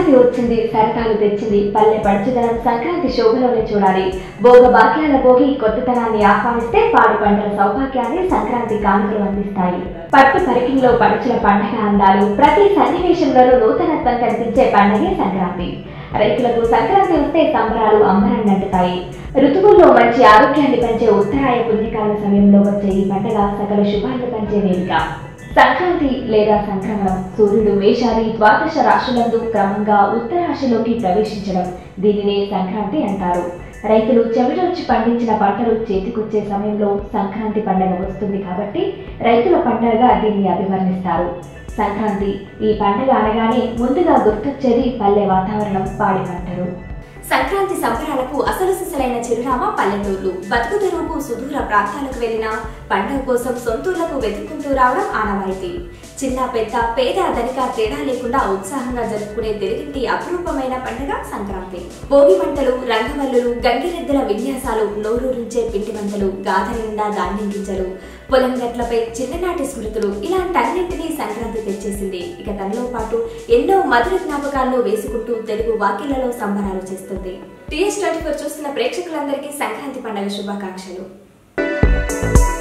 సంక్రాంతి వచ్చింది సరదాలు తెచ్చింది పల్లె పడుచుదనం సంక్రాంతి శోభలోనే చూడాలి భోగ భాగ్యాల భోగి కొత్తతనాన్ని ఆహ్వానిస్తే పాడి పంటల సౌభాగ్యాన్ని సంక్రాంతి కానుకలు అందిస్తాయి పట్టు పరికిలో పడుచుల పండగ అందాలు ప్రతి సన్నివేశంలోనూ నూతనత్వం కనిపించే పండగే సంక్రాంతి రైతులకు సంక్రాంతి వస్తే సంబరాలు అంబరాన్ని అంటుతాయి ఋతువుల్లో మంచి ఆరోగ్యాన్ని పెంచే ఉత్తరాయ పుణ్యకాల సమయంలో వచ్చే ఈ పండగ సకల శుభాలను పంచే వేదిక సంక్రాంతి లేదా సంక్రమణం సూర్యుడు మేషాది ద్వాదశ రాశులందు క్రమంగా ఉత్తరాశిలోకి ప్రవేశించడం దీనినే సంక్రాంతి అంటారు రైతులు చెమటొచ్చి పండించిన పంటలు చేతికొచ్చే సమయంలో సంక్రాంతి పండగ వస్తుంది కాబట్టి రైతుల పండగగా దీన్ని అభివర్ణిస్తారు సంక్రాంతి ఈ పండగ అనగానే ముందుగా గుర్తొచ్చేది పల్లె వాతావరణం పాడి పంటలు సంక్రాంతి సంబరాలకు అసలు సిసలైన చిరునామా పల్లెటూర్లు బతుకు తెరువుకు సుదూర ప్రాంతాలకు వెళ్లిన పండుగ కోసం సొంతూర్లకు వెతుక్కుంటూ రావడం ఆనవాయితీ చిన్న పెద్ద పేద ధనిక తేడా లేకుండా ఉత్సాహంగా జరుపుకునే తెలుగింటి అపురూపమైన పండుగ సంక్రాంతి భోగి మంటలు రంగవల్లులు గంగిరెద్దుల విన్యాసాలు నోరూరించే పిండి వంటలు గాథ నిండా ధాన్యం గింజలు పొలం గట్లపై చిన్ననాటి స్మృతులు ఇలాంటన్నింటినీ సంక్రాంతి తెచ్చేసింది ఇక తనలో పాటు ఎన్నో మధుర జ్ఞాపకాలను వేసుకుంటూ తెలుగు వాకిళ్లలో సంబరాలు చేస్తుంది టీఎస్ ట్వంటీ ఫోర్ చూస్తున్న ప్రేక్షకులందరికీ సంక్రాంతి పండుగ శుభాకాంక్షలు